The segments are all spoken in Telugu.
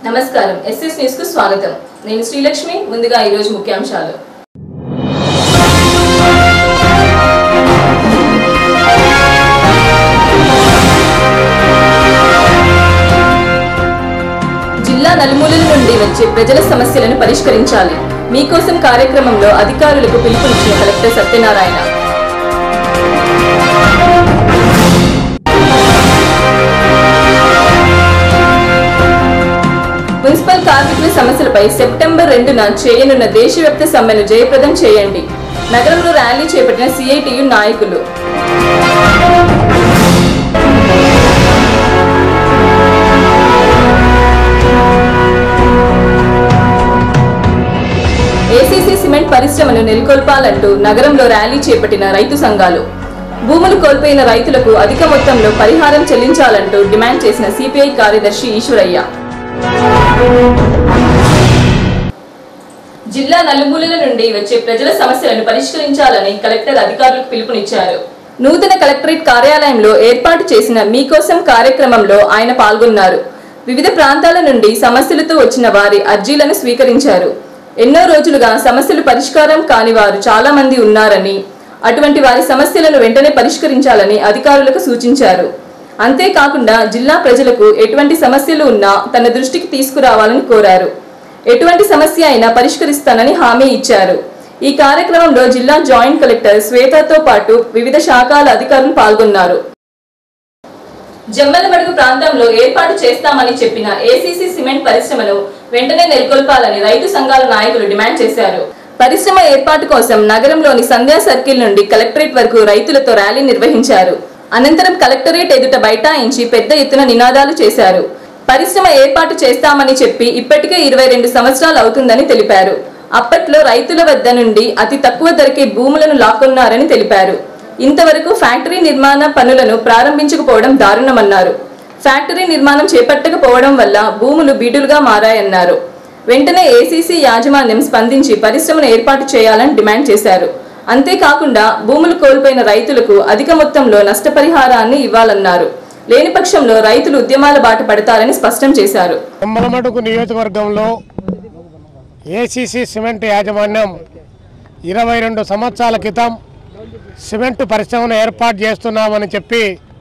నమస్కారం ఎస్ఎస్ న్యూస్ కు స్వాగతం నేను శ్రీలక్ష్మి ముందుగా ఈ రోజు ముఖ్యాంశాలు జిల్లా నలుమూలల నుండి వచ్చే ప్రజల సమస్యలను పరిష్కరించాలి మీకోసం కార్యక్రమంలో అధికారులకు పిలుపునిచ్చిన కలెక్టర్ సత్యనారాయణ మున్సిపల్ కార్మికుల సమస్యలపై సెప్టెంబర్ రెండున చేయనున్న దేశవ్యాప్త సమ్మెను జయప్రదం చేయండి నగరంలో ర్యాలీ చేపట్టిన సిఐటియు నాయకులు ఏసీసీ సిమెంట్ పరిశ్రమను నెలకొల్పాలంటూ నగరంలో ర్యాలీ చేపట్టిన రైతు సంఘాలు భూములు కోల్పోయిన రైతులకు అధిక మొత్తంలో పరిహారం చెల్లించాలంటూ డిమాండ్ చేసిన సిపిఐ కార్యదర్శి ఈశ్వరయ్య జిల్లా నలుమూలల నుండి వచ్చే ప్రజల సమస్యలను పరిష్కరించాలని కలెక్టర్ అధికారులకు పిలుపునిచ్చారు నూతన కలెక్టరేట్ కార్యాలయంలో ఏర్పాటు చేసిన మీకోసం కార్యక్రమంలో ఆయన పాల్గొన్నారు వివిధ ప్రాంతాల నుండి సమస్యలతో వచ్చిన వారి అర్జీలను స్వీకరించారు ఎన్నో రోజులుగా సమస్యలు పరిష్కారం కాని వారు చాలా మంది ఉన్నారని అటువంటి వారి సమస్యలను వెంటనే పరిష్కరించాలని అధికారులకు సూచించారు అంతేకాకుండా జిల్లా ప్రజలకు ఎటువంటి సమస్యలు ఉన్నా తన దృష్టికి తీసుకురావాలని కోరారు ఎటువంటి సమస్య అయినా పరిష్కరిస్తానని హామీ ఇచ్చారు ఈ కార్యక్రమంలో జిల్లా జాయింట్ కలెక్టర్ శ్వేతతో పాటు వివిధ శాఖల అధికారులు పాల్గొన్నారు జమ్మలమడుగు ప్రాంతంలో ఏర్పాటు చేస్తామని చెప్పిన ఏసీసీ సిమెంట్ పరిశ్రమను వెంటనే నెలకొల్పాలని రైతు సంఘాల నాయకులు డిమాండ్ చేశారు పరిశ్రమ ఏర్పాటు కోసం నగరంలోని సంధ్యా సర్కిల్ నుండి కలెక్టరేట్ వరకు రైతులతో ర్యాలీ నిర్వహించారు అనంతరం కలెక్టరేట్ ఎదుట బైఠాయించి పెద్ద ఎత్తున నినాదాలు చేశారు పరిశ్రమ ఏర్పాటు చేస్తామని చెప్పి ఇప్పటికే ఇరవై రెండు సంవత్సరాలు అవుతుందని తెలిపారు అప్పట్లో రైతుల వద్ద నుండి అతి తక్కువ ధరకే భూములను లాక్కున్నారని తెలిపారు ఇంతవరకు ఫ్యాక్టరీ నిర్మాణ పనులను ప్రారంభించకపోవడం దారుణమన్నారు ఫ్యాక్టరీ నిర్మాణం చేపట్టకపోవడం వల్ల భూములు బీడులుగా మారాయన్నారు వెంటనే ఏసీసీ యాజమాన్యం స్పందించి పరిశ్రమను ఏర్పాటు చేయాలని డిమాండ్ చేశారు అంతేకాకుండా భూములు కోల్పోయిన రైతులకు అధిక మొత్తంలో నష్టపరిహారాన్ని ఇవ్వాలన్నారు లేని పక్షంలో రైతులు ఉద్యమాల బాట పడతారని స్పష్టం చేశారు కొమ్మలమడుగు నియోజకవర్గంలో ఏసీసీ సిమెంట్ యాజమాన్యం ఇరవై రెండు సంవత్సరాల క్రితం సిమెంట్ పరిశ్రమను ఏర్పాటు చేస్తున్నామని చెప్పి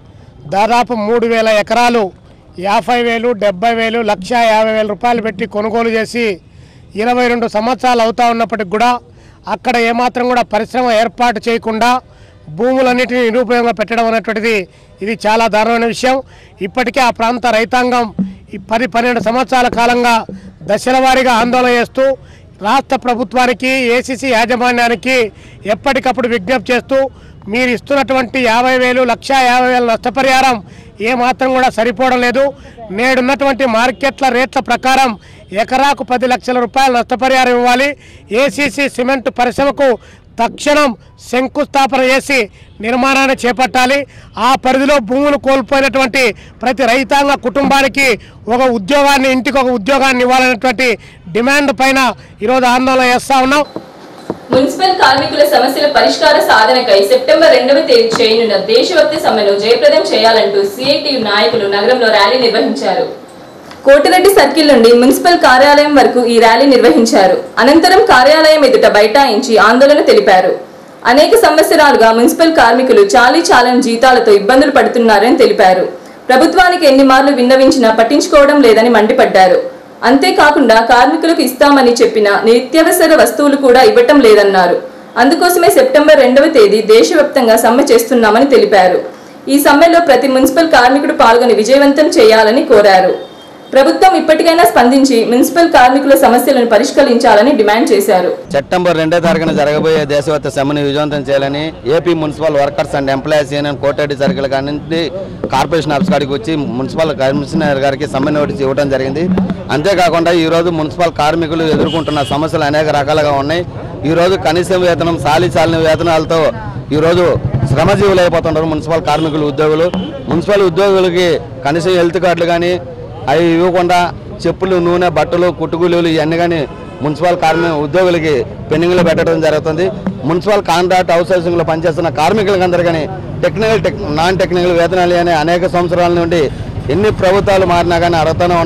దాదాపు మూడు వేల ఎకరాలు యాభై వేలు డెబ్బై వేలు లక్ష యాభై వేల రూపాయలు పెట్టి కొనుగోలు చేసి ఇరవై రెండు సంవత్సరాలు అవుతా ఉన్నప్పటికి కూడా అక్కడ ఏమాత్రం కూడా పరిశ్రమ ఏర్పాటు చేయకుండా భూములన్నిటిని నిరుపయోగంగా పెట్టడం అనేటువంటిది ఇది చాలా దారుణమైన విషయం ఇప్పటికే ఆ ప్రాంత రైతాంగం ఈ పది పన్నెండు సంవత్సరాల కాలంగా దశల వారీగా ఆందోళన చేస్తూ రాష్ట్ర ప్రభుత్వానికి ఏసీసీ యాజమాన్యానికి ఎప్పటికప్పుడు విజ్ఞప్తి చేస్తూ మీరు ఇస్తున్నటువంటి యాభై వేలు లక్ష యాభై వేల నష్టపరిహారం ఏమాత్రం కూడా సరిపోవడం లేదు నేడున్నటువంటి మార్కెట్ల రేట్ల ప్రకారం ఎకరాకు పది లక్షల రూపాయల నష్టపరిహారం ఇవ్వాలి ఏసీసీ సిమెంట్ పరిశ్రమకు తక్షణం శంకుస్థాపన చేసి నిర్మాణాన్ని చేపట్టాలి ఆ పరిధిలో భూములు కోల్పోయినటువంటి ప్రతి రైతాంగ కుటుంబానికి ఒక ఉద్యోగాన్ని ఇంటికి ఒక ఉద్యోగాన్ని ఇవ్వాలనేటువంటి డిమాండ్ పైన ఈరోజు ఆందోళన చేస్తూ ఉన్నాం మున్సిపల్ కార్మికుల సమస్యల పరిష్కార సాధనకై సెప్టెంబర్ రెండవ తేదీ చేయనున్న దేశవ్యాప్త సమ్మెను జయప్రదం చేయాలంటూ సిఐటియు నాయకులు నగరంలో ర్యాలీ నిర్వహించారు కోటిరెడ్డి సర్కిల్ నుండి మున్సిపల్ కార్యాలయం వరకు ఈ ర్యాలీ నిర్వహించారు అనంతరం కార్యాలయం ఎదుట బైఠాయించి ఆందోళన తెలిపారు అనేక సంవత్సరాలుగా మున్సిపల్ కార్మికులు చాలీ చాలని జీతాలతో ఇబ్బందులు పడుతున్నారని తెలిపారు ప్రభుత్వానికి ఎన్ని మార్లు విన్నవించినా పట్టించుకోవడం లేదని మండిపడ్డారు అంతేకాకుండా కార్మికులకు ఇస్తామని చెప్పిన నిత్యావసర వస్తువులు కూడా ఇవ్వటం లేదన్నారు అందుకోసమే సెప్టెంబర్ రెండవ తేదీ దేశవ్యాప్తంగా సమ్మె చేస్తున్నామని తెలిపారు ఈ సమ్మెలో ప్రతి మున్సిపల్ కార్మికుడు పాల్గొని విజయవంతం చేయాలని కోరారు ప్రభుత్వం ఇప్పటికైనా స్పందించి మున్సిపల్ కార్మికుల సమస్యలను పరిష్కరించాలని డిమాండ్ చేశారు సెప్టెంబర్ రెండో తారీఖున జరగబోయే దేశవ్యాప్త సమ్మెను విజయవంతం చేయాలని AP municipal workers and employees union Kotareddy circle కాడి నుండి కార్పొరేషన్ ఆఫీస్ కాడికి వచ్చి మున్సిపల్ కమిషనర్ గారికి సమ్మె నోటీస్ ఇవ్వడం జరిగింది అంతేకాకుండా ఈరోజు మున్సిపల్ కార్మికులు ఎదుర్కొంటున్న సమస్యలు అనేక రకాలుగా ఉన్నాయి ఈరోజు కనీస వేతనం సాలి చాలిన వేతనాలతో ఈరోజు శ్రమజీవులు అయిపోతున్నారు మున్సిపల్ కార్మికులు ఉద్యోగులు మున్సిపల్ ఉద్యోగులకి కనీసం హెల్త్ కార్డులు కానీ అవి ఇవ్వకుండా చెప్పులు నూనె బట్టలు కుట్టుకూలీలు ఇవన్నీ కానీ మున్సిపల్ కార్మి ఉద్యోగులకి పెండింగ్లో పెట్టడం జరుగుతుంది మున్సిపల్ కాంట్రాక్ట్ అవుట్సోర్సింగ్లో పనిచేస్తున్న కార్మికులందరూ కానీ టెక్నికల్ టెక్ నాన్ టెక్నికల్ వేతనాలు అని అనేక సంవత్సరాల నుండి ఎన్ని ప్రభుత్వాలు మారినా కానీ అడుగుతూనే ఉన్నాం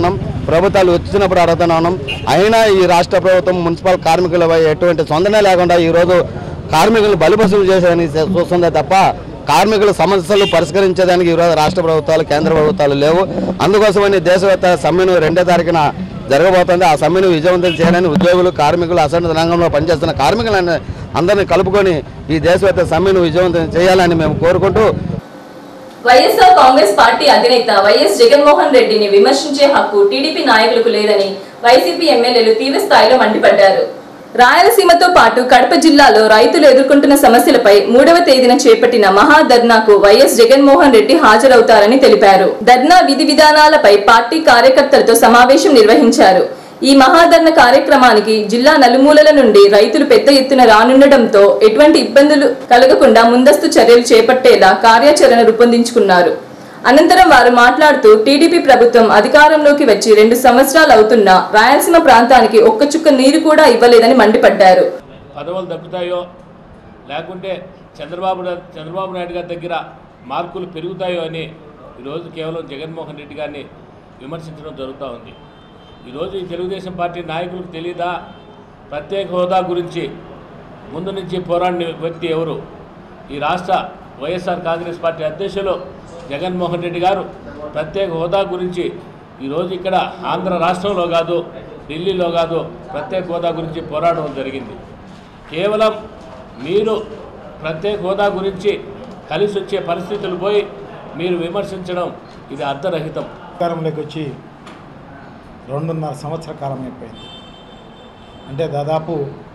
ప్రభుత్వాలు వచ్చినప్పుడు అడుగుతున్నాం అయినా ఈ రాష్ట్ర ప్రభుత్వం మున్సిపల్ కార్మికులపై ఎటువంటి సొందనే లేకుండా ఈరోజు కార్మికులు బలిపసులు చేసేదని చూస్తుందే తప్ప కార్మికుల సమస్యలు పరిష్కరించేదానికి ఈరోజు రాష్ట్ర ప్రభుత్వాలు కేంద్ర ప్రభుత్వాలు లేవు అందుకోసమని దేశవ్యాప్త సమ్మెను రెండో తారీఖున జరగబోతోంది ఆ సమ్మెను విజయవంతం చేయాలని ఉద్యోగులు కార్మికులు అసంఘటిత రంగంలో పనిచేస్తున్న కార్మికులను అందరినీ కలుపుకొని ఈ దేశవ్యాప్త సమ్మెను విజయవంతం చేయాలని మేము కోరుకుంటూ వైఎస్ఆర్ కాంగ్రెస్ పార్టీ అధినేత వైఎస్ జగన్మోహన్ రెడ్డిని విమర్శించే హక్కు టీడీపీ నాయకులకు లేదని వైసీపీ ఎమ్మెల్యేలు తీవ్ర స్థాయిలో మండిపడ్డారు రాయలసీమతో పాటు కడప జిల్లాలో రైతులు ఎదుర్కొంటున్న సమస్యలపై మూడవ తేదీన చేపట్టిన మహాధర్నాకు వైఎస్ జగన్మోహన్ రెడ్డి హాజరవుతారని తెలిపారు ధర్నా విధి విధానాలపై పార్టీ కార్యకర్తలతో సమావేశం నిర్వహించారు ఈ మహాధర్ణ కార్యక్రమానికి జిల్లా నలుమూలల నుండి రైతులు పెద్ద ఎత్తున రానుండటంతో ఎటువంటి ఇబ్బందులు కలగకుండా ముందస్తు చర్యలు చేపట్టేలా కార్యాచరణ రూపొందించుకున్నారు అనంతరం వారు మాట్లాడుతూ టీడీపీ ప్రభుత్వం అధికారంలోకి వచ్చి రెండు సంవత్సరాలు అవుతున్నా రాయలసీమ ప్రాంతానికి ఒక్క చుక్క నీరు కూడా ఇవ్వలేదని మండిపడ్డారు పదవులు దక్కుతాయో లేకుంటే చంద్రబాబు నా- చంద్రబాబు నాయుడు గారి దగ్గర మార్కులు పెరుగుతాయో అని ఈరోజు కేవలం జగన్మోహన్ రెడ్డి గారిని విమర్శించడం జరుగుతూ ఉంది ఈరోజు ఈ తెలుగుదేశం పార్టీ నాయకులకు తెలియదా ప్రత్యేక హోదా గురించి ముందు నుంచి పోరాడిన వ్యక్తి ఎవరు ఈ రాష్ట్ర వైఎస్ఆర్ కాంగ్రెస్ పార్టీ అధ్యక్షులు జగన్మోహన్ రెడ్డి గారు ప్రత్యేక హోదా గురించి ఈరోజు ఇక్కడ ఆంధ్ర రాష్ట్రంలో కాదు ఢిల్లీలో కాదు ప్రత్యేక హోదా గురించి పోరాడడం జరిగింది కేవలం మీరు ప్రత్యేక హోదా గురించి కలిసి వచ్చే పరిస్థితులు పోయి మీరు విమర్శించడం ఇది అర్ధరహితం అధికారంలోకి వచ్చి రెండున్నర సంవత్సర కాలం అయిపోయింది అంటే దాదాపు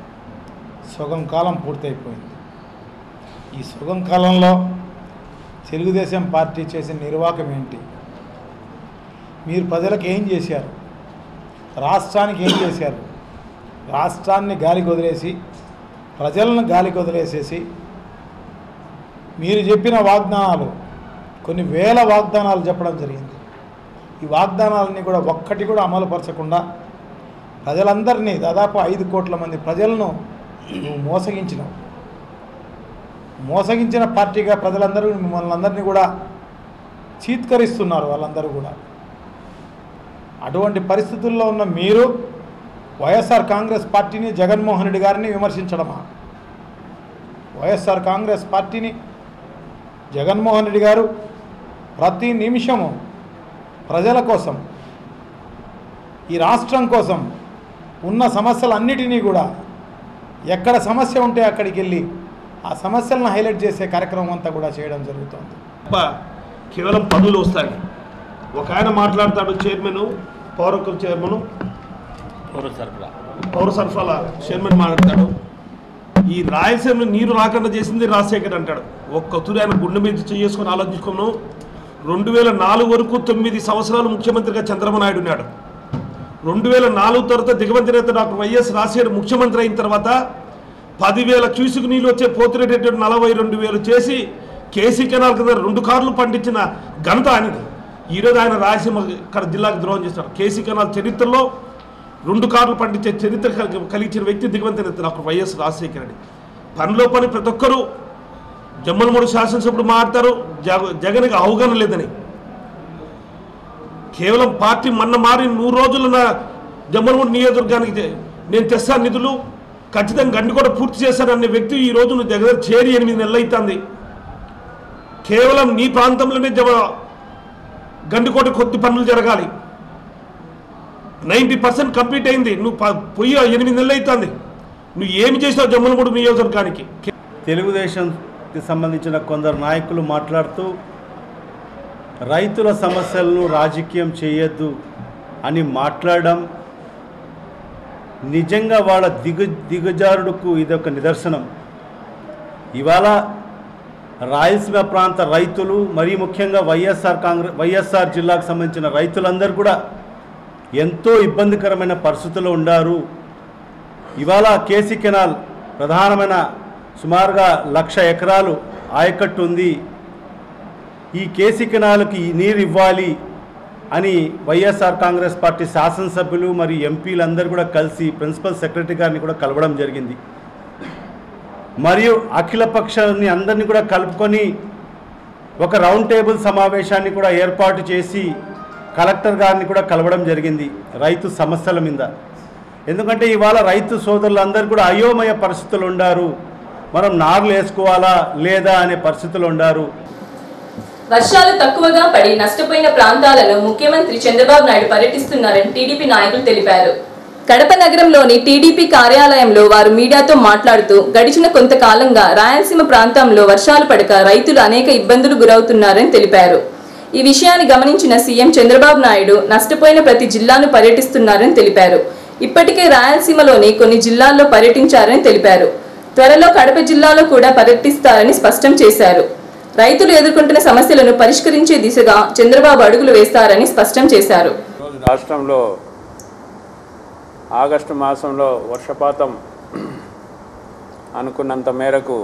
సగం కాలం పూర్తయిపోయింది ఈ సగం కాలంలో తెలుగుదేశం పార్టీ చేసిన నిర్వాహకం ఏంటి మీరు ప్రజలకు ఏం చేశారు రాష్ట్రానికి ఏం చేశారు రాష్ట్రాన్ని గాలికి వదిలేసి ప్రజలను గాలికి వదిలేసేసి మీరు చెప్పిన వాగ్దానాలు కొన్ని వేల వాగ్దానాలు చెప్పడం జరిగింది ఈ వాగ్దానాలని కూడా ఒక్కటి కూడా అమలుపరచకుండా ప్రజలందరినీ దాదాపు ఐదు కోట్ల మంది ప్రజలను నువ్వు మోసగించినావు మోసగించిన పార్టీగా ప్రజలందరూ మిమ్మల్ని అందరినీ కూడా చీత్కరిస్తున్నారు వాళ్ళందరూ కూడా అటువంటి పరిస్థితుల్లో ఉన్న మీరు వైఎస్ఆర్ కాంగ్రెస్ పార్టీని జగన్మోహన్ రెడ్డి గారిని విమర్శించడమా వైఎస్ఆర్ కాంగ్రెస్ పార్టీని జగన్మోహన్ రెడ్డి గారు ప్రతి నిమిషము ప్రజల కోసం ఈ రాష్ట్రం కోసం ఉన్న సమస్యలన్నిటినీ కూడా ఎక్కడ సమస్య ఉంటే అక్కడికి వెళ్ళి ఆ సమస్యలను హైలైట్ చేసే కార్యక్రమం అంతా కూడా చేయడం జరుగుతుంది తప్ప కేవలం పనులు వస్తాయి ఒక ఆయన మాట్లాడతాడు చైర్మన్ పౌర చైర్మన్ పౌర సరఫరా పౌర సరఫరాల చైర్మన్ మాట్లాడతాడు ఈ రాయలసీమ నీరు రాకుండా చేసింది రాజశేఖర్ అంటాడు ఒక్క తురి ఆయన గుండె మీద చేసుకొని ఆలోచించుకున్నాం రెండు వేల నాలుగు వరకు తొమ్మిది సంవత్సరాలు ముఖ్యమంత్రిగా చంద్రబాబు నాయుడు ఉన్నాడు రెండు వేల నాలుగు తర్వాత దిగవంతి నేత డాక్టర్ వైఎస్ రాజశేఖర్ ముఖ్యమంత్రి అయిన తర్వాత పదివేల క్యూసిక్ నీళ్ళు వచ్చే పోతిరెడ్డి నలభై రెండు వేలు చేసి కేసీ కెనాల్ కింద రెండు కార్లు పండించిన ఘనత ఆయనది ఈరోజు ఆయన రాయలసీమ ఇక్కడ జిల్లాకు ద్రోహం చేస్తారు కేసీ కెనాల్ చరిత్రలో రెండు కార్లు పండించే చరిత్ర కలిగి- కలిగించిన వ్యక్తి దిగవంతి నేత డాక్టర్ వైఎస్ రాజశేఖర రెడ్డి పనిలో పని ప్రతి ఒక్కరూ జమ్మలమూడు శాసనసభ్యుడు మాట్లాడతారు జగ జగన్కి అవగాహన లేదని కేవలం పార్టీ మొన్న మారి నూరు రోజులు నా జమ్మలమూడు నియోజకవర్గానికి చే- నేను తెస్తాను నిధులు ఖచ్చితంగా గండి కూడా పూర్తి చేశాననే వ్యక్తి ఈ రోజు నువ్వు దగ్గర చేరి ఎనిమిది నెలలు అవుతుంది కేవలం నీ ప్రాంతంలోనే జమ గండికోట కొద్ది పనులు జరగాలి నైంటీ పర్సెంట్ కంప్లీట్ అయింది నువ్వు ప- పోయి ఎనిమిది నెలలు అవుతుంది నువ్వు ఏమి చేసావు జమ్మలమూడు నియోజకవర్గానికి తెలుగుదేశంకి సంబంధించిన కొందరు నాయకులు మాట్లాడుతూ రైతుల సమస్యలను రాజకీయం చేయొద్దు అని మాట్లాడడం నిజంగా వాళ్ళ దిగు దిగజారుడుకు ఇదొక నిదర్శనం ఇవాళ రాయలసీమ ప్రాంత రైతులు మరీ ముఖ్యంగా వైఎస్ఆర్ కాంగ్రెస్ వైఎస్ఆర్ జిల్లాకు సంబంధించిన రైతులందరూ కూడా ఎంతో ఇబ్బందికరమైన పరిస్థితుల్లో ఉండారు ఇవాళ కేసీ కెనాల్ ప్రధానమైన సుమారుగా లక్ష ఎకరాలు ఆయకట్టు ఉంది ఈ కేసీ కెనాల్కి ఈ నీరు ఇవ్వాలి అని వైఎస్ఆర్ కాంగ్రెస్ పార్టీ శాసనసభ్యులు మరియు ఎంపీలందరూ కూడా కలిసి ప్రిన్సిపల్ సెక్రటరీ గారిని కూడా కలవడం జరిగింది మరియు అఖిల పక్షాన్ని అందరినీ కూడా కలుపుకొని ఒక రౌండ్ టేబుల్ సమావేశాన్ని కూడా ఏర్పాటు చేసి కలెక్టర్ గారిని కూడా కలవడం జరిగింది రైతు సమస్యల మీద ఎందుకంటే ఇవాళ రైతు సోదరులందరూ కూడా అయోమయ పరిస్థితులు ఉండారు మనం నార్లు వేసుకోవాలా లేదా అనే పరిస్థితులు ఉండారు వర్షాలు తక్కువగా పడి నష్టపోయిన ప్రాంతాలను ముఖ్యమంత్రి చంద్రబాబు నాయుడు పర్యటిస్తున్నారని టీడీపీ నాయకులు తెలిపారు కడప నగరంలోని టీడీపీ కార్యాలయంలో వారు మీడియాతో మాట్లాడుతూ గడిచిన కొంతకాలంగా రాయలసీమ ప్రాంతంలో వర్షాలు పడక రైతులు అనేక ఇబ్బందులు గురవుతున్నారని తెలిపారు ఈ విషయాన్ని గమనించిన సీఎం చంద్రబాబు నాయుడు నష్టపోయిన ప్రతి జిల్లాను పర్యటిస్తున్నారని తెలిపారు ఇప్పటికే రాయలసీమలోని కొన్ని జిల్లాల్లో పర్యటించారని తెలిపారు త్వరలో కడప జిల్లాలో కూడా పర్యటిస్తారని స్పష్టం చేశారు రైతులు ఎదుర్కొంటున్న సమస్యలను పరిష్కరించే దిశగా చంద్రబాబు అడుగులు వేస్తారని స్పష్టం చేశారు ఈరోజు రాష్ట్రంలో ఆగస్టు మాసంలో వర్షపాతం అనుకున్నంత మేరకు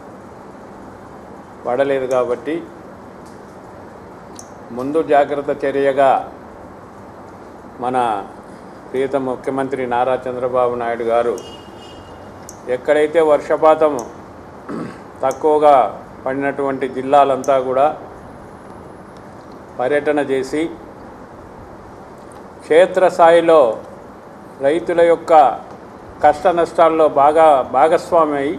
పడలేదు కాబట్టి ముందు జాగ్రత్త చర్యగా మన ప్రియత ముఖ్యమంత్రి నారా చంద్రబాబు నాయుడు గారు ఎక్కడైతే వర్షపాతం తక్కువగా పడినటువంటి జిల్లాలంతా కూడా పర్యటన చేసి క్షేత్రస్థాయిలో రైతుల యొక్క కష్ట నష్టాల్లో బాగా భాగస్వామి అయి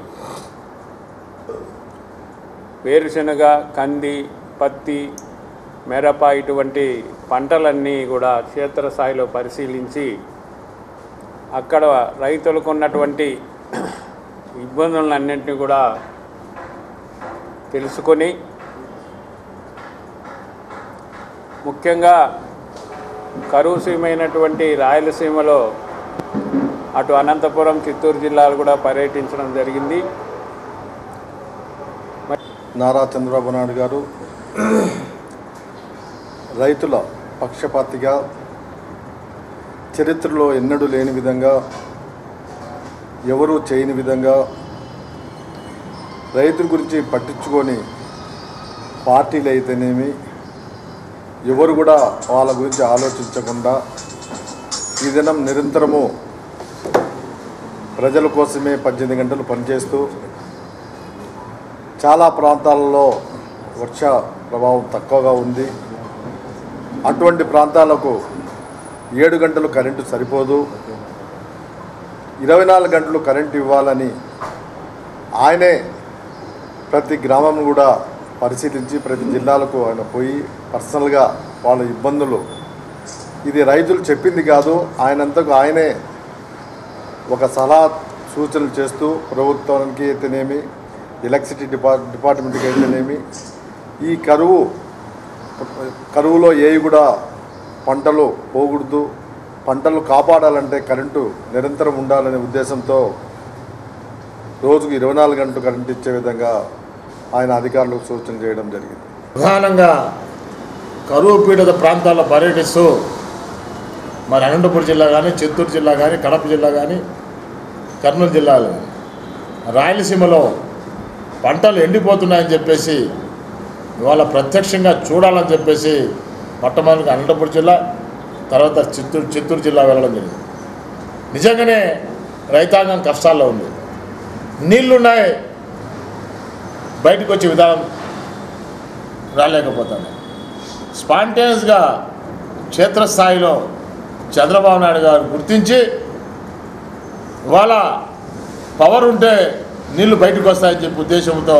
వేరుశనగ కంది పత్తి మిరప ఇటువంటి పంటలన్నీ కూడా క్షేత్రస్థాయిలో పరిశీలించి అక్కడ రైతులకు ఉన్నటువంటి ఇబ్బందులన్నింటినీ కూడా తెలుసుకొని ముఖ్యంగా కరువు సీమైనటువంటి రాయలసీమలో అటు అనంతపురం చిత్తూరు జిల్లాలు కూడా పర్యటించడం జరిగింది నారా చంద్రబాబు నాయుడు గారు రైతుల పక్షపాతిగా చరిత్రలో ఎన్నడూ లేని విధంగా ఎవరూ చేయని విధంగా రైతుల గురించి పట్టించుకొని పార్టీలు అయితేనేమి ఎవరు కూడా వాళ్ళ గురించి ఆలోచించకుండా ఈ దినం నిరంతరము ప్రజల కోసమే పద్దెనిమిది గంటలు పనిచేస్తూ చాలా ప్రాంతాలలో వర్ష ప్రభావం తక్కువగా ఉంది అటువంటి ప్రాంతాలకు ఏడు గంటలు కరెంటు సరిపోదు ఇరవై నాలుగు గంటలు కరెంటు ఇవ్వాలని ఆయనే ప్రతి గ్రామం కూడా పరిశీలించి ప్రతి జిల్లాలకు ఆయన పోయి పర్సనల్గా వాళ్ళ ఇబ్బందులు ఇది రైతులు చెప్పింది కాదు ఆయనంతకు ఆయనే ఒక సలహా సూచనలు చేస్తూ ప్రభుత్వానికి అయితేనేమి ఎలక్ట్రిసిటీ డిపార్ట్ డిపార్ట్మెంట్కి అయితేనేమి ఈ కరువు కరువులో ఏవి కూడా పంటలు పోకూడదు పంటలు కాపాడాలంటే కరెంటు నిరంతరం ఉండాలనే ఉద్దేశంతో రోజుకు ఇరవై నాలుగు గంటలు కరెంటు ఇచ్చే విధంగా ఆయన అధికారులకు సూచన చేయడం జరిగింది ప్రధానంగా కరువు పీడిత ప్రాంతాల్లో పర్యటిస్తూ మరి అనంతపురం జిల్లా కానీ చిత్తూరు జిల్లా కానీ కడప జిల్లా కానీ కర్నూలు జిల్లాలు కానీ రాయలసీమలో పంటలు ఎండిపోతున్నాయని చెప్పేసి ఇవాళ ప్రత్యక్షంగా చూడాలని చెప్పేసి మొట్టమొదటిగా అనంతపురం జిల్లా తర్వాత చిత్తూరు చిత్తూరు జిల్లా వెళ్ళడం జరిగింది నిజంగానే రైతాంగం కష్టాల్లో ఉంది నీళ్లున్నాయి బయటకు వచ్చే విధానం రాలేకపోతాను స్పాంటేనియస్గా క్షేత్రస్థాయిలో చంద్రబాబు నాయుడు గారు గుర్తించి ఇవాళ పవర్ ఉంటే నీళ్లు బయటకు వస్తాయని చెప్పి ఉద్దేశంతో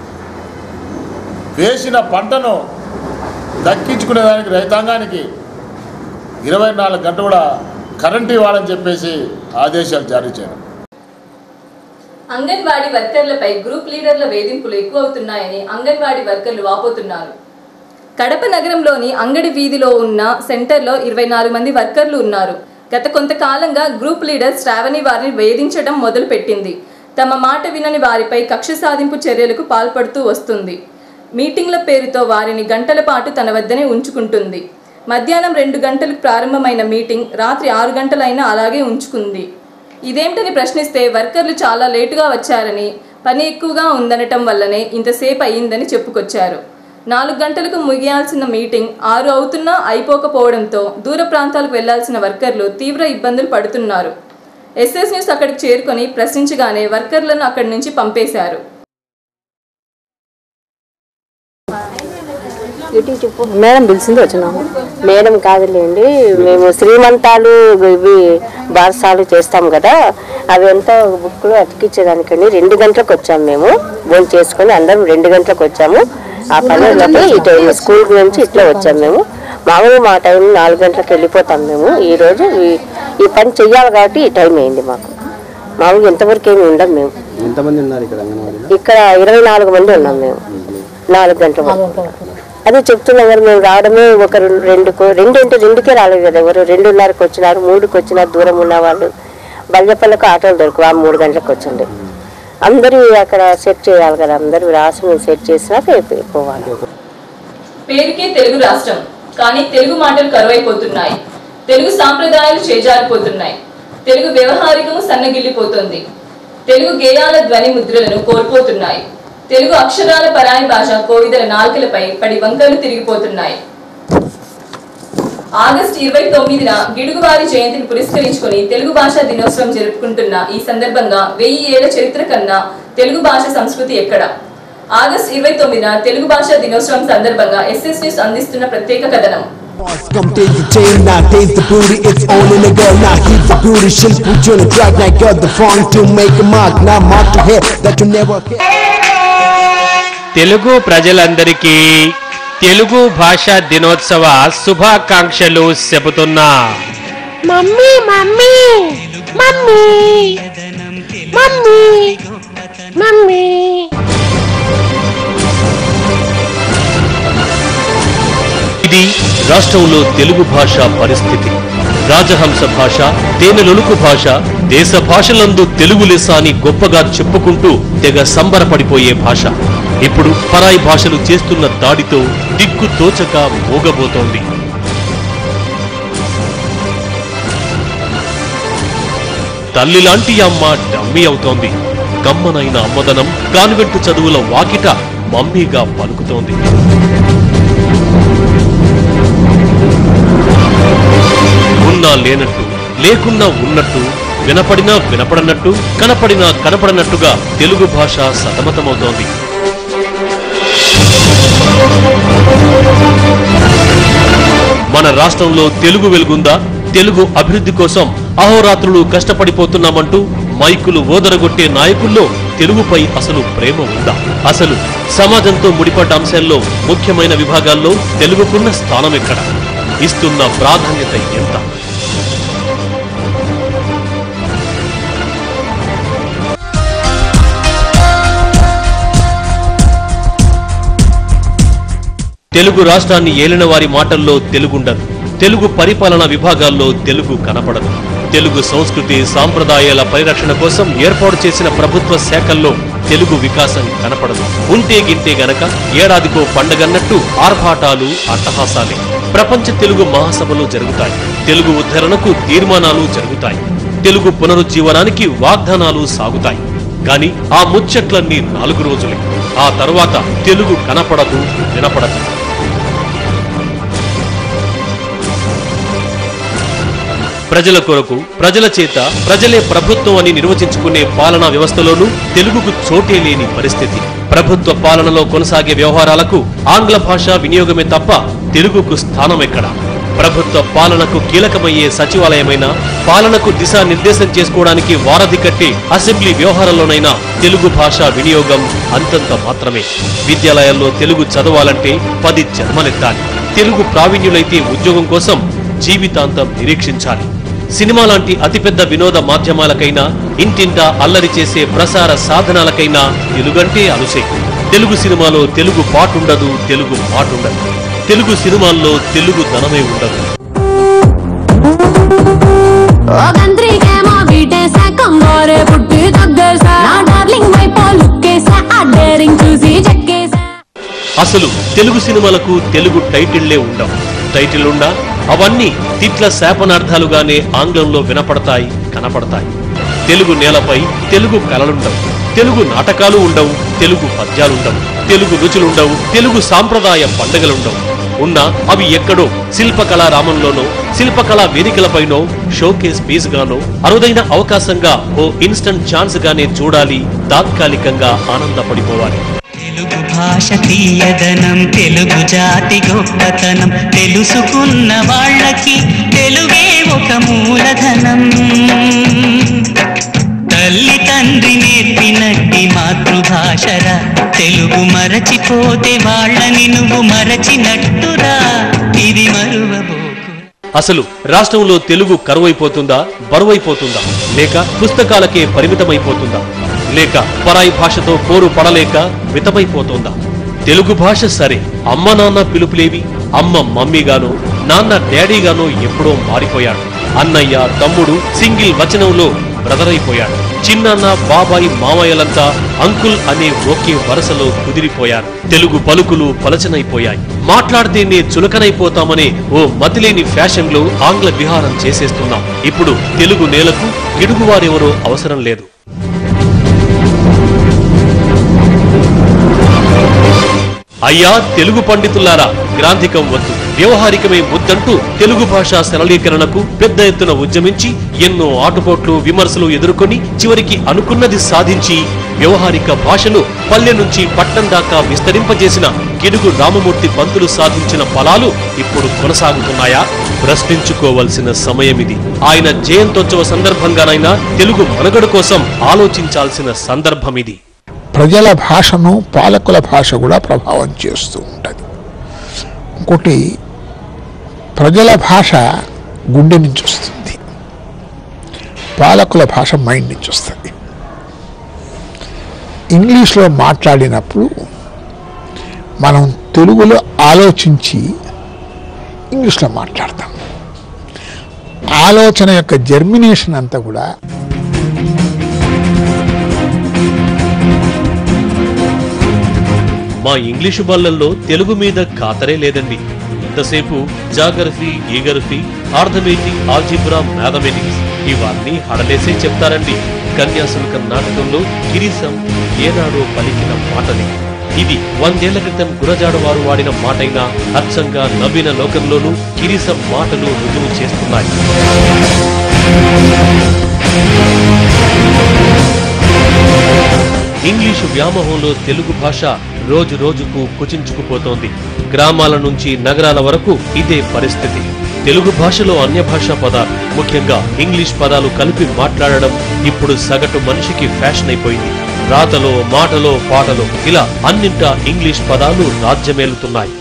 వేసిన పంటను దక్కించుకునేదానికి రైతాంగానికి ఇరవై నాలుగు గంటలు కూడా కరెంటు ఇవ్వాలని చెప్పేసి ఆదేశాలు జారీ చేయడం అంగన్వాడీ వర్కర్లపై గ్రూప్ లీడర్ల వేధింపులు ఎక్కువవుతున్నాయని అంగన్వాడీ వర్కర్లు వాపోతున్నారు కడప నగరంలోని అంగడి వీధిలో ఉన్న సెంటర్లో ఇరవై నాలుగు మంది వర్కర్లు ఉన్నారు గత కొంతకాలంగా గ్రూప్ లీడర్ శ్రావణి వారిని వేధించడం మొదలుపెట్టింది తమ మాట వినని వారిపై కక్ష సాధింపు చర్యలకు పాల్పడుతూ వస్తుంది మీటింగ్ల పేరుతో వారిని గంటల పాటు తన వద్దనే ఉంచుకుంటుంది మధ్యాహ్నం రెండు గంటలకు ప్రారంభమైన మీటింగ్ రాత్రి ఆరు గంటలైనా అలాగే ఉంచుకుంది ఇదేమిటని ప్రశ్నిస్తే వర్కర్లు చాలా లేటుగా వచ్చారని పని ఎక్కువగా ఉందనటం వల్లనే ఇంతసేపు అయ్యిందని చెప్పుకొచ్చారు నాలుగు గంటలకు ముగియాల్సిన మీటింగ్ ఆరు అవుతున్నా అయిపోకపోవడంతో దూర ప్రాంతాలకు వెళ్లాల్సిన వర్కర్లు తీవ్ర ఇబ్బందులు పడుతున్నారు ఎస్ఎస్ న్యూస్ అక్కడికి చేరుకొని ప్రశ్నించగానే వర్కర్లను అక్కడి నుంచి పంపేశారు మేడం పిలిచింది వచ్చినాము మేడం కాదులేండి మేము శ్రీమంతాలు ఇవి బారసాలు చేస్తాం కదా అవి ఎంత బుక్లో అతికించేదానికండి రెండు గంటలకు వచ్చాము మేము భోజనం చేసుకొని అందరం రెండు గంటలకు వచ్చాము ఆ పనులకి ఈ టైం స్కూల్ నుంచి ఇట్లా వచ్చాము మేము మామూలుగా మా టైం నాలుగు గంటలకు వెళ్ళిపోతాం మేము ఈ రోజు ఈ- ఈ పని చెయ్యాలి కాబట్టి ఈ టైం అయింది మాకు మామూలుగా ఇంతవరకు ఏమి ఉండం మేము ఎంతమంది ఉన్నారు ఇక్కడ అంగన్వాడీలో ఇక్కడ ఇరవై నాలుగు మంది ఉన్నాం మేము నాలుగు గంటల వరకు. అదే చెప్తున్నాం కదా మేము రావడమే ఒక రెండు రెండుకు రెండు అంటే రెండుకే రాలేదు కదా ఎవరు రెండున్నరకు వచ్చినారు మూడుకి వచ్చినారు దూరం ఉన్న వాళ్ళు బల్యపల్లకు ఆటోలు దొరకవు ఆ మూడు గంటలకు వచ్చిండే అందరూ అక్కడ సెట్ చేయాలి కదా అందరూ రాసి మేము సెట్ చేసినాక అయిపోయి- పోవాలి పేరుకే తెలుగు రాష్ట్రం కానీ తెలుగు మాటలు కరువైపోతున్నాయి తెలుగు సాంప్రదాయాలు చేజారిపోతున్నాయి తెలుగు వ్యవహారికము సన్నగిల్లిపోతుంది తెలుగు గేయాల ధ్వని ముద్రలను కోల్పోతున్నాయి తెలుగు అక్షరాల పరాయి భాష కోవిదల నాలుకలపై పడి వంకలు తిరిగిపోతున్నాయి ఆగస్టు ఇరవై తొమ్మిదిన గిడుగువారి జయంతిని పురస్కరించుకొని తెలుగు భాషా దినోత్సవం జరుపుకుంటున్న ఈ సందర్భంగా వెయ్యి ఏళ్ల చరిత్ర కన్నా తెలుగు భాష సంస్కృతి ఎక్కడ ఆగస్టు ఇరవై తొమ్మిదిన తెలుగు భాషా దినోత్సవం సందర్భంగా ఎస్ఎస్ న్యూస్ అందిస్తున్న ప్రత్యేక కథనం Come take the chain now, taste the booty, it's only a girl now. Keep the booty, she'll put you on the track now. Got the phone to make a mark, now mark to hear that you never hear. Telugu ప్రజలందరికీ తెలుగు భాషా దినోత్సవ శుభాకాంక్షలు చెబుతున్నా mummy mummy mummy mummy mummy ఇది రాష్ట్రంలో తెలుగు భాష పరిస్థితి రాజహంస భాష తేనెలొలుకు భాష దేశ భాషలందు తెలుగు లెస్స అని గొప్పగా చెప్పుకుంటూ తెగ సంబరపడిపోయే భాష ఇప్పుడు పరాయి భాషలు చేస్తున్న దాడితో దిక్కు తోచక మోగబోతోంది తల్లి లాంటి అమ్మ డమ్మి అవుతోంది కమ్మనైన అమ్మదనం కాన్వెంట్ చదువుల వాకిట మమ్మీగా పలుకుతోంది ఉన్నా లేనట్టు లేకున్నా ఉన్నట్టు వినపడినా వినపడనట్టు కనపడినా కనపడనట్టుగా తెలుగు భాష సతమతమవుతోంది మన రాష్ట్రంలో తెలుగు వెలుగుందా తెలుగు అభివృద్ధి కోసం అహోరాత్రులు కష్టపడిపోతున్నామంటూ మైకులు ఓదరగొట్టే నాయకుల్లో తెలుగుపై అసలు ప్రేమ ఉందా అసలు సమాజంతో ముడిపడ్డ అంశాల్లో ముఖ్యమైన విభాగాల్లో తెలుగుకున్న స్థానం ఎక్కడ ఇస్తున్న ప్రాధాన్యత ఎంత తెలుగు రాష్ట్రాన్ని ఏలిన వారి మాటల్లో తెలుగుండదు తెలుగు పరిపాలన విభాగాల్లో తెలుగు కనపడదు తెలుగు సంస్కృతి సాంప్రదాయాల పరిరక్షణ కోసం ఏర్పాటు చేసిన ప్రభుత్వ శాఖల్లో తెలుగు వికాసం కనపడదు ఉంటే గింటే గనక ఏడాదికో పండగన్నట్టు ఆర్భాటాలు అట్టహాసాలే ప్రపంచ తెలుగు మహాసభలు జరుగుతాయి తెలుగు ఉద్ధరణకు తీర్మానాలు జరుగుతాయి తెలుగు పునరుజ్జీవనానికి వాగ్దానాలు సాగుతాయి కానీ ఆ ముచ్చట్లన్నీ నాలుగు రోజులే ఆ తరువాత తెలుగు కనపడదు వినపడదు ప్రజల కొరకు ప్రజల చేత ప్రజలే ప్రభుత్వం అని నిర్వచించుకునే పాలనా వ్యవస్థలోనూ తెలుగుకు చోటే లేని పరిస్థితి ప్రభుత్వ పాలనలో కొనసాగే వ్యవహారాలకు ఆంగ్ల భాష వినియోగమే తప్ప తెలుగుకు స్థానం ఎక్కడ ప్రభుత్వ పాలనకు కీలకమయ్యే సచివాలయమైన పాలనకు దిశానిర్దేశం చేసుకోవడానికి వారధి కట్టే అసెంబ్లీ వ్యవహారంలోనైనా తెలుగు భాష వినియోగం అంతంత మాత్రమే విద్యాలయాల్లో తెలుగు చదవాలంటే పది జన్మలెత్తాలి తెలుగు ప్రావీణ్యులైతే ఉద్యోగం కోసం జీవితాంతం నిరీక్షించాలి సినిమా లాంటి అతిపెద్ద వినోద మాధ్యమాలకైనా ఇంటింటా అల్లరి చేసే ప్రసార సాధనాలకైనా తెలుగంటే అలుసే తెలుగు సినిమాలో తెలుగు పాటుండదు తెలుగు పాటుండదు తెలుగు సినిమాల్లో తెలుగు ధనమే ఉండదు ఓ గంత్రికేమో బీటేసా కంగోరే పుట్టి దగ్గేసా నా డార్లింగ్ వైపో లుక్కేసా ఆ డేరింగ్ చూసి చెక్కేసా అసలు తెలుగు సినిమాలకు తెలుగు టైటిళ్లే ఉండవు టైటిల్ ఉండా అవన్నీ తిట్ల శాపనార్థాలుగానే ఆంగ్లంలో వినపడతాయి కనపడతాయి తెలుగు నేలపై తెలుగు కళలుండవు తెలుగు నాటకాలు ఉండవు తెలుగు పద్యాలుండవు తెలుగు రుచులుండవు తెలుగు సాంప్రదాయ పండుగలుండవు ఉన్నా అవి ఎక్కడో శిల్పకళా రామంలోనో శిల్పకళా వేదికలపైనో షోకేస్ పీస్ గానో అరుదైన అవకాశంగా ఓ ఇన్స్టంట్ ఛాన్స్ గానే చూడాలి తాత్కాలికంగా ఆనందపడిపోవాలి తెలుగు భాష తీయదనం తెలుగు జాతి గొప్పతనం తెలుసుకున్న వాళ్ళకి తెలుగే ఒక మూలధనం తల్లి తండ్రి నేర్పినట్టి మాతృభాషరా తెలుగు మరచిపోతే వాళ్ళని నువ్వు మరచినట్టురా ఇది మరువబో అసలు రాష్ట్రంలో తెలుగు కరువైపోతుందా బరువైపోతుందా లేక పుస్తకాలకే పరిమితమైపోతుందా లేక పరాయి భాషతో పోరు పడలేక మితమైపోతుందా తెలుగు భాష సరే అమ్మ నాన్న పిలుపులేవి అమ్మ మమ్మీగానో నాన్న డాడీగానో ఎప్పుడో మారిపోయాడు అన్నయ్య తమ్ముడు సింగిల్ వచనంలో బ్రదర్ అయిపోయాడు చిన్నన్న బాబాయి మామయ్యలంతా అంకుల్ అనే ఒకే వరుసలో కుదిరిపోయారు తెలుగు పలుకులు పలచనైపోయాయి మాట్లాడితేనే చులకనైపోతామనే ఓ మతిలేని ఫ్యాషన్ లో ఆంగ్ల విహారం చేసేస్తున్నాం ఇప్పుడు తెలుగు నేలకు గిడుగువారెవరో అవసరం లేదు అయ్యా తెలుగు పండితులారా గ్రాంధికం వద్దు వ్యవహారికమే వద్దంటూ తెలుగు భాషా సరళీకరణకు పెద్ద ఎత్తున ఉద్యమించి ఎన్నో ఆటుపోట్లు విమర్శలు ఎదుర్కొని చివరికి అనుకున్నది సాధించి వ్యవహారిక భాషను పల్లె నుంచి పట్టం దాకా విస్తరింపజేసిన గిడుగు రామమూర్తి పంతులు సాధించిన ఫలాలు ఇప్పుడు కొనసాగుతున్నాయా ప్రశ్నించుకోవలసిన సమయమిది ఆయన జయంతోత్సవ సందర్భంగానైనా తెలుగు మనుగడ కోసం ఆలోచించాల్సిన సందర్భమిది ప్రజల భాషను పాలకుల భాష కూడా ప్రభావం చేస్తూ ఉంటుంది ఇంకోటి ప్రజల భాష గుండె నుంచి వస్తుంది పాలకుల భాష మైండ్ నుంచి వస్తుంది ఇంగ్లీష్లో మాట్లాడినప్పుడు మనం తెలుగులో ఆలోచించి ఇంగ్లీష్లో మాట్లాడతాం ఆలోచన యొక్క జర్మినేషన్ అంతా కూడా మా ఇంగ్లీషు బళ్ళల్లో తెలుగు మీద ఖాతరే లేదండి ఇంతసేపు జాగ్రఫీ ఈగరఫీ ఆర్థమెటిక్ ఆల్జిబ్రా మ్యాథమెటిక్స్ ఇవన్నీ హడలేసే చెప్తారండి కన్యాశుల్కం నాటకంలో గిరీశం ఏనాడో పలికిన మాటని ఇది వందేళ్ల క్రితం గురజాడ వారు వాడిన మాటైనా అచ్చంగా నవీన లోకంలోనూ గిరీశం మాటలు రుజువు చేస్తున్నాయి ఇంగ్లీషు వ్యామోహంలో తెలుగు భాష రోజు రోజుకు కుచించుకుపోతోంది గ్రామాల నుంచి నగరాల వరకు ఇదే పరిస్థితి తెలుగు భాషలో అన్య భాషా పదాలు ముఖ్యంగా ఇంగ్లీష్ పదాలు కలిపి మాట్లాడడం ఇప్పుడు సగటు మనిషికి ఫ్యాషన్ అయిపోయింది రాతలో మాటలో పాటలో ఇలా అన్నింటా ఇంగ్లీష్ పదాలు రాజ్యమేలుతున్నాయి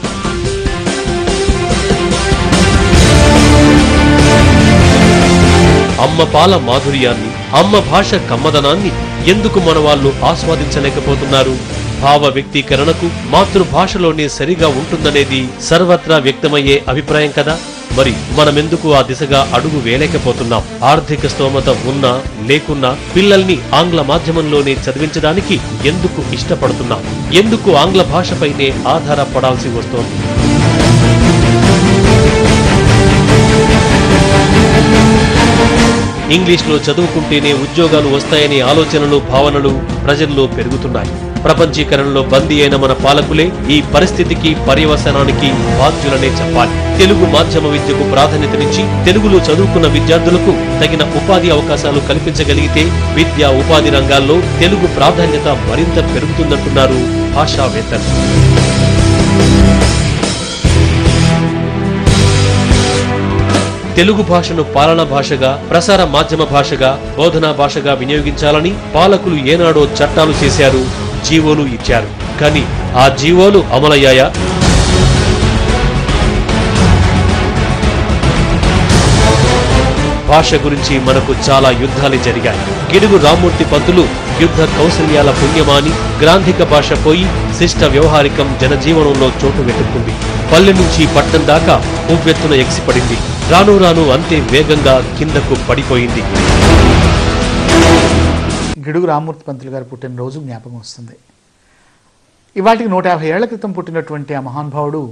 అమ్మ పాల మాధుర్యాన్ని అమ్మ భాష కమ్మదనాన్ని ఎందుకు మన వాళ్ళు ఆస్వాదించలేకపోతున్నారు భావ వ్యక్తీకరణకు మాతృభాషలోనే సరిగా ఉంటుందనేది సర్వత్రా వ్యక్తమయ్యే అభిప్రాయం కదా మరి మనమెందుకు ఆ దిశగా అడుగు వేయలేకపోతున్నాం ఆర్థిక స్తోమత ఉన్నా లేకున్నా పిల్లల్ని ఆంగ్ల మాధ్యమంలోనే చదివించడానికి ఎందుకు ఇష్టపడుతున్నాం ఎందుకు ఆంగ్ల భాషపైనే ఆధారపడాల్సి వస్తోంది ఇంగ్లీష్లో చదువుకుంటేనే ఉద్యోగాలు వస్తాయనే ఆలోచనలు భావనలు ప్రజల్లో పెరుగుతున్నాయి ప్రపంచీకరణలో బందీ అయిన మన పాలకులే ఈ పరిస్థితికి పర్యవసనానికి బాధ్యులనే చెప్పాలి తెలుగు మాధ్యమ విద్యకు ప్రాధాన్యతనిచ్చి తెలుగులో చదువుకున్న విద్యార్థులకు తగిన ఉపాధి అవకాశాలు కల్పించగలిగితే విద్యా ఉపాధి రంగాల్లో తెలుగు ప్రాధాన్యత మరింత పెరుగుతుందంటున్నారు భాషావేత్తలు తెలుగు భాషను పాలనా భాషగా ప్రసార మాధ్యమ భాషగా బోధనా భాషగా వినియోగించాలని పాలకులు ఏనాడో చట్టాలు చేశారు జీవోలు ఇచ్చారు కానీ ఆ జీవోలు అమలయ్యాయా భాష గురించి మనకు చాలా యుద్ధాలు జరిగాయి గిడుగు రామ్మూర్తి పంతులు యుద్ధ కౌశల్యాల పుణ్యమాని గ్రాంధిక భాష పోయి శిష్ట వ్యవహారికం జనజీవనంలో చోటు వెతుక్కుంది పల్లె నుంచి పట్టణం దాకా ఉవ్వెత్తున ఎగిసిపడింది రాను రాను అంతే వేగంగా కిందకు పడిపోయింది గిడుగు రామ్మూర్తి పంతులు గారు పుట్టినరోజు జ్ఞాపకం వస్తుంది ఇవాటికి నూట యాభై ఏళ్ల క్రితం పుట్టినటువంటి ఆ మహానుభావుడు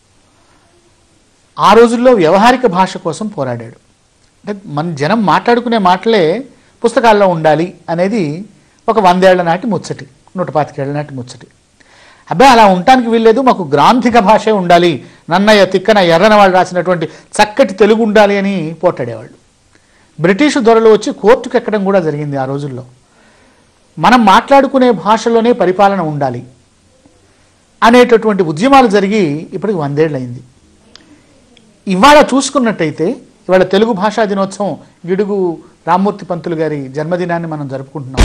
ఆ రోజుల్లో వ్యవహారిక భాష కోసం పోరాడాడు అంటే మన జనం మాట్లాడుకునే మాటలే పుస్తకాల్లో ఉండాలి అనేది ఒక వందేళ్ల నాటి ముచ్చటి నూట పాతికేళ్ల నాటి ముచ్చటి అబ్బాయి అలా ఉండటానికి వీల్లేదు మాకు గ్రాంధిక భాషే ఉండాలి నన్నయ్య తిక్కన ఎర్రన వాళ్ళు రాసినటువంటి చక్కటి తెలుగు ఉండాలి అని పోటాడేవాళ్ళు బ్రిటిష్ దొరలు వచ్చి కోర్టుకు ఎక్కడం కూడా జరిగింది ఆ రోజుల్లో మనం మాట్లాడుకునే భాషలోనే పరిపాలన ఉండాలి అనేటటువంటి ఉద్యమాలు జరిగి ఇప్పటికి వందేళ్ళు అయింది ఇవాళ చూసుకున్నట్టయితే ఇవాళ తెలుగు భాషా దినోత్సవం గిడుగు రామ్మూర్తి పంతులు గారి జన్మదినాన్ని మనం జరుపుకుంటున్నాం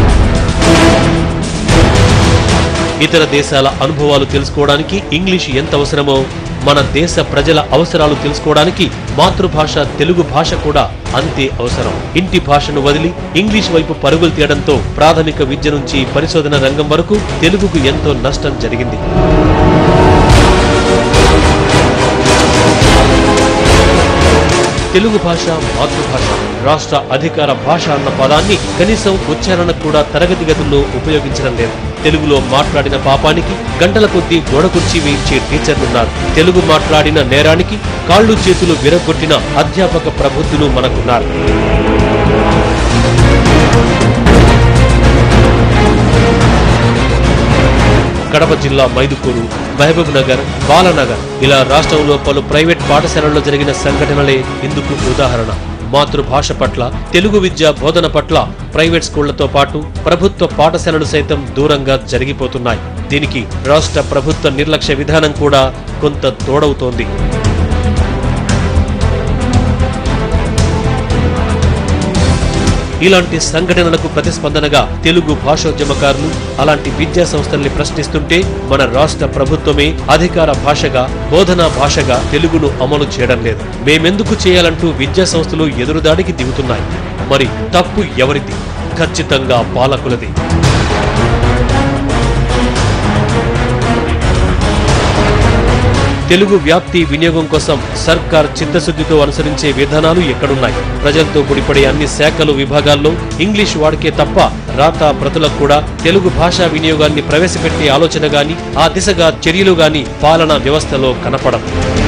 ఇతర దేశాల అనుభవాలు తెలుసుకోవడానికి ఇంగ్లీష్ ఎంత అవసరమో మన దేశ ప్రజల అవసరాలు తెలుసుకోవడానికి మాతృభాష తెలుగు భాష కూడా అంతే అవసరం ఇంటి భాషను వదిలి ఇంగ్లీష్ వైపు పరుగులు తీయడంతో ప్రాథమిక విద్య నుంచి పరిశోధన రంగం వరకు తెలుగుకు ఎంతో నష్టం జరిగింది తెలుగు భాష మాతృభాష రాష్ట్ర అధికార భాష అన్న పదాన్ని కనీసం ఉచ్చారణ కూడా తరగతి గదుల్లో ఉపయోగించడం లేదు తెలుగులో మాట్లాడిన పాపానికి గంటల కొద్దీ గోడ కుర్చీ వేయించే టీచర్లున్నారు తెలుగు మాట్లాడిన నేరానికి కాళ్ళు చేతులు విరగొట్టిన అధ్యాపక ప్రబుద్ధులు మనకున్నారు కడప జిల్లా మైదుకూరు మహబూబ్ నగర్ బాలనగర్ ఇలా రాష్ట్రంలో పలు ప్రైవేట్ పాఠశాలల్లో జరిగిన సంఘటనలే ఇందుకు ఉదాహరణ మాతృభాష పట్ల తెలుగు విద్య బోధన పట్ల ప్రైవేట్ స్కూళ్లతో పాటు ప్రభుత్వ పాఠశాలలు సైతం దూరంగా జరిగిపోతున్నాయి దీనికి రాష్ట్ర ప్రభుత్వ నిర్లక్ష్య విధానం కూడా కొంత తోడవుతోంది ఇలాంటి సంఘటనలకు ప్రతిస్పందనగా తెలుగు భాషోద్యమకారులు అలాంటి విద్యా సంస్థల్ని ప్రశ్నిస్తుంటే మన రాష్ట్ర ప్రభుత్వమే అధికార భాషగా బోధనా భాషగా తెలుగును అమలు చేయడం లేదు మేమెందుకు చేయాలంటూ విద్యా సంస్థలు ఎదురుదాడికి దిగుతున్నాయి మరి తప్పు ఎవరిది ఖచ్చితంగా పాలకులది తెలుగు వ్యాప్తి వినియోగం కోసం సర్కార్ చిత్తశుద్ధితో అనుసరించే విధానాలు ఎక్కడున్నాయి ప్రజలతో ముడిపడే అన్ని శాఖలు విభాగాల్లో ఇంగ్లీష్ వాడికే తప్ప రాత ప్రతులకు కూడా తెలుగు భాషా వినియోగాన్ని ప్రవేశపెట్టే ఆలోచన గాని ఆ దిశగా చర్యలు గాని పాలనా వ్యవస్థలో కనపడం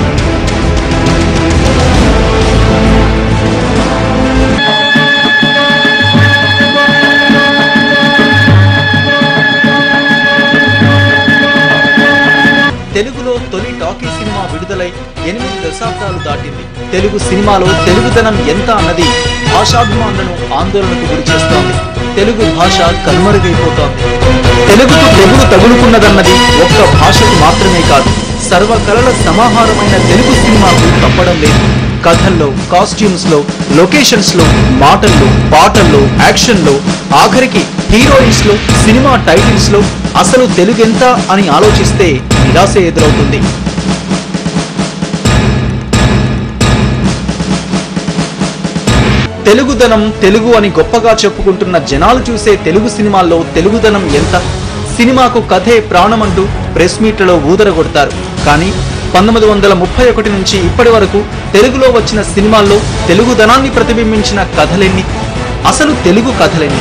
తెలుగులో తొలి టాకీ సినిమా విడుదలై ఎనిమిది దశాబ్దాలు దాటింది తెలుగు సినిమాలో తెలుగుదనం ఎంత అన్నది భాషాభిమానులను ఆందోళనకు గురి చేస్తోంది తెలుగు భాష కనుమరుగైపోతోంది తెలుగుకు తెగులు తగులుకున్నదన్నది ఒక్క భాషకు మాత్రమే కాదు సర్వ కళల సమాహారమైన తెలుగు సినిమాకు తప్పడం లేదు కథల్లో కాస్ట్యూమ్స్ లో లొకేషన్స్ లో మాటల్లో పాటల్లో యాక్షన్ లో ఆఖరికి హీరోయిన్స్ లో సినిమా టైటిల్స్ లో అసలు తెలుగెంత అని ఆలోచిస్తే నిరాశ ఎదురవుతుంది తెలుగుదనం తెలుగు అని గొప్పగా చెప్పుకుంటున్న జనాలు చూసే తెలుగు సినిమాల్లో తెలుగుదనం ఎంత సినిమాకు కథే ప్రాణమంటూ ప్రెస్ మీట్లలో ఊదరగొడతారు కానీ పంతొమ్మిది వందల ముప్పై ఒకటి నుంచి ఇప్పటి వరకు తెలుగులో వచ్చిన సినిమాల్లో తెలుగుదనాన్ని ప్రతిబింబించిన కథలెన్ని అసలు తెలుగు కథలెన్ని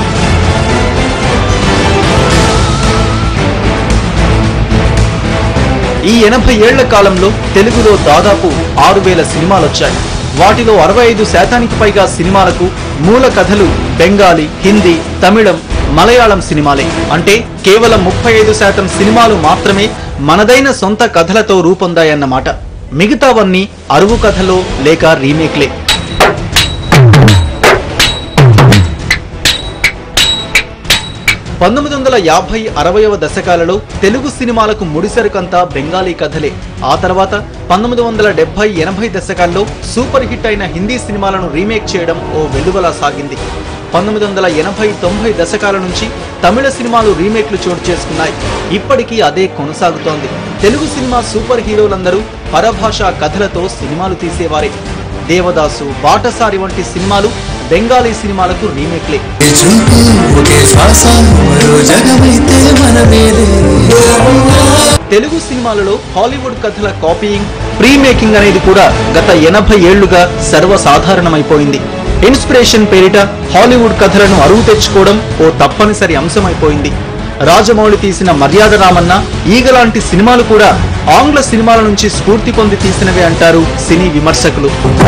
ఈ ఎనభై ఏళ్ల కాలంలో తెలుగులో దాదాపు ఆరు వేల సినిమాలు వచ్చాయి వాటిలో అరవై ఐదు శాతానికి పైగా సినిమాలకు మూల కథలు బెంగాలీ హిందీ తమిళం మలయాళం సినిమాలే అంటే కేవలం ముప్పై ఐదు శాతం సినిమాలు మాత్రమే మనదైన సొంత కథలతో రూపొందాయన్నమాట మిగతావన్నీ అరువు కథలో లేక రీమేక్లే పంతొమ్మిది వందల యాభై అరవయవ దశకాలలో తెలుగు సినిమాలకు ముడిసరుకంతా బెంగాలీ కథలే ఆ తర్వాత పంతొమ్మిది వందల డెబ్బై ఎనభై దశకాల్లో సూపర్ హిట్ అయిన హిందీ సినిమాలను రీమేక్ చేయడం ఓ వెలువలా సాగింది పంతొమ్మిది వందల ఎనభై తొంభై దశకాల నుంచి తమిళ సినిమాలు రీమేక్లు చోటు చేసుకున్నాయి ఇప్పటికీ అదే కొనసాగుతోంది తెలుగు సినిమా సూపర్ హీరోలందరూ పరభాషా కథలతో సినిమాలు తీసేవారే దేవదాసు బాటసారి వంటి సినిమాలు బెంగాలీ సినిమాలకు రీమేక్లే తెలుగు సినిమాలలో హాలీవుడ్ కథల కాపీయింగ్ ప్రీమేకింగ్ అనేది కూడా గత ఎనభై ఏళ్లుగా సర్వసాధారణమైపోయింది ఇన్స్పిరేషన్ పేరిట హాలీవుడ్ కథలను అరువు తెచ్చుకోవడం ఓ తప్పనిసరి అంశమైపోయింది రాజమౌళి తీసిన మర్యాద రామన్న ఈగ లాంటి సినిమాలు కూడా ఆంగ్ల సినిమాల నుంచి స్ఫూర్తి పొంది తీసినవే అంటారు సినీ విమర్శకులు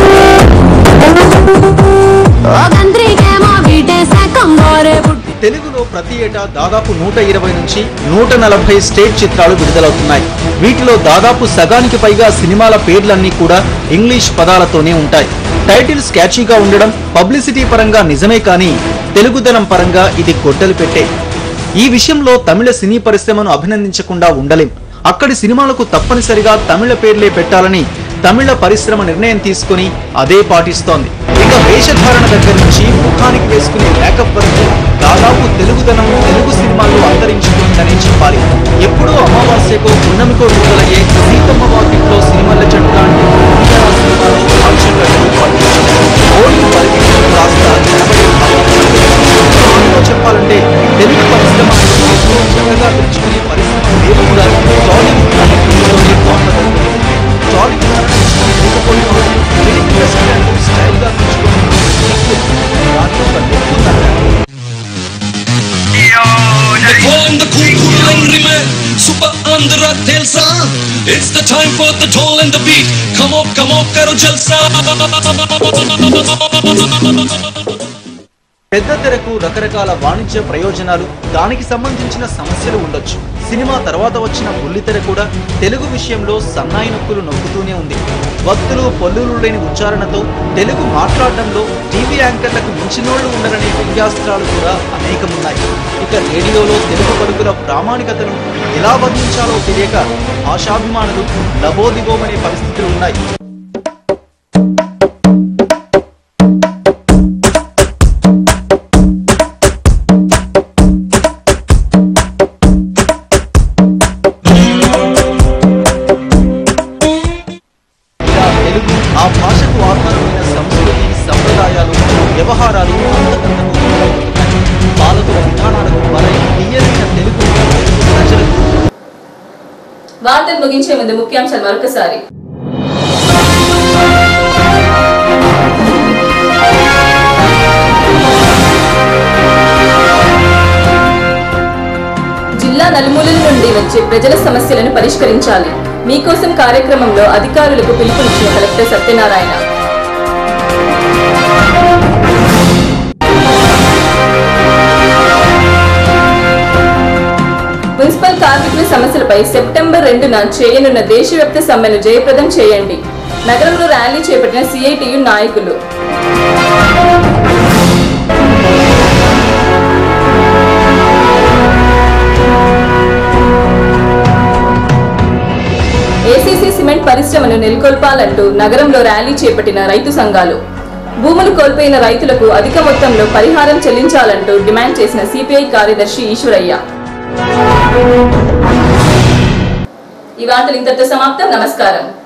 తెలుగులో ప్రతి ఏటా దాదాపు నూట ఇరవై నుంచి నూట నలభై స్టేట్ చిత్రాలు విడుదలవుతున్నాయి వీటిలో దాదాపు సగానికి పైగా సినిమాల పేర్లన్నీ కూడా ఇంగ్లీష్ పదాలతోనే ఉంటాయి టైటిల్స్ క్యాచీగా ఉండడం పబ్లిసిటీ పరంగా నిజమే కానీ తెలుగుదనం పరంగా ఇది గొడ్డలు పెట్టే ఈ విషయంలో తమిళ సినీ పరిశ్రమను అభినందించకుండా ఉండలేం అక్కడి సినిమాలకు తప్పనిసరిగా తమిళ పేర్లే పెట్టాలని తమిళ పరిశ్రమ నిర్ణయం తీసుకుని అదే పాటిస్తోంది ఇక వేషధారణ దగ్గర నుంచి ముఖానికి వేసుకునే మేకప్ వరకు దాదాపు తెలుగుదనం తెలుగు సినిమాల్లో అంతరించిపోయిందనే చెప్పాలి ఎప్పుడో అమావాస్యకో పున్నమికో విడుదలయ్యే సీతమ్మ వాకిట్లో సినిమాల జట్టు లాంటి పుణ్యరా సినిమాలో కాన్సెప్ట్లను పండించారు ఓడి పరిగెత్తు కాస్త నిలబడే భాగంలో చెప్పాలంటే తెలుగు పరిశ్రమ ఎంతో చక్కగా పెంచుకునే పరిశ్రమ లేదు కూడా టాలీవుడ్ అనే పేరుతోనే బాగుంటుంది టాలీవుడ్ అనే ఇష్టం లేకపోయినా ఫిలిం ఇండస్ట్రీ అంటూ స్టైల్గా పెంచుకుని దాంట్లో ఒక లెక్కుందంటారు Calling the cool, cool angry man, super Andhra Telsa. It's the time for the toll and the beat. Come on, come on, karo jalsa. పెద్ద తెరకు రకరకాల వాణిజ్య ప్రయోజనాలు దానికి సంబంధించిన సమస్యలు ఉండొచ్చు సినిమా తర్వాత వచ్చిన బుల్లితెర కూడా తెలుగు విషయంలో సన్నాయి నొక్కులు నొక్కుతూనే ఉంది వత్తులు పొల్లులు లేని ఉచ్చారణతో తెలుగు మాట్లాడడంలో టీవీ యాంకర్లకు మించినోళ్లు ఉండరనే వ్యంగ్యాస్త్రాలు కూడా అనేకమున్నాయి ఇక రేడియోలో తెలుగు పలుకుల ప్రామాణికతను ఎలా వర్ణించాలో తెలియక భాషాభిమానులు లబోదిబోమనే పరిస్థితులు ఉన్నాయి ఇలా తెలుగు ఆ భాషకు ఆధారమైన సంస్కృతి సంప్రదాయాలు వ్యవహారాలు అంతకంతకు దూరమవుతున్నాయి. పాలకుల విధానాలకు బలై తీయలైన తెలుగు తెలుగు ప్రజలకు వార్తలు ముగించే ముందు ముఖ్యాంశాలు మరొకసారి జిల్లా నలుమూలల నుండి వచ్చే ప్రజల సమస్యలను పరిష్కరించాలి మీకోసం కార్యక్రమంలో అధికారులకు పిలుపునిచ్చిన కలెక్టర్ సత్యనారాయణ మున్సిపల్ కార్మికుల సమస్యలపై సెప్టెంబర్ రెండున చేయనున్న దేశవ్యాప్త సమ్మెను జయప్రదం చేయండి నగరంలో ర్యాలీ చేపట్టిన సిఐటియు నాయకులు ఏసీసీ సిమెంట్ పరిశ్రమను నెలకొల్పాలంటూ నగరంలో ర్యాలీ చేపట్టిన రైతు సంఘాలు భూములు కోల్పోయిన రైతులకు అధిక మొత్తంలో పరిహారం చెల్లించాలంటూ డిమాండ్ చేసిన సిపిఐ కార్యదర్శి ఈశ్వరయ్య ఈ వార్తలు ఇంతటితో సమాప్తం నమస్కారం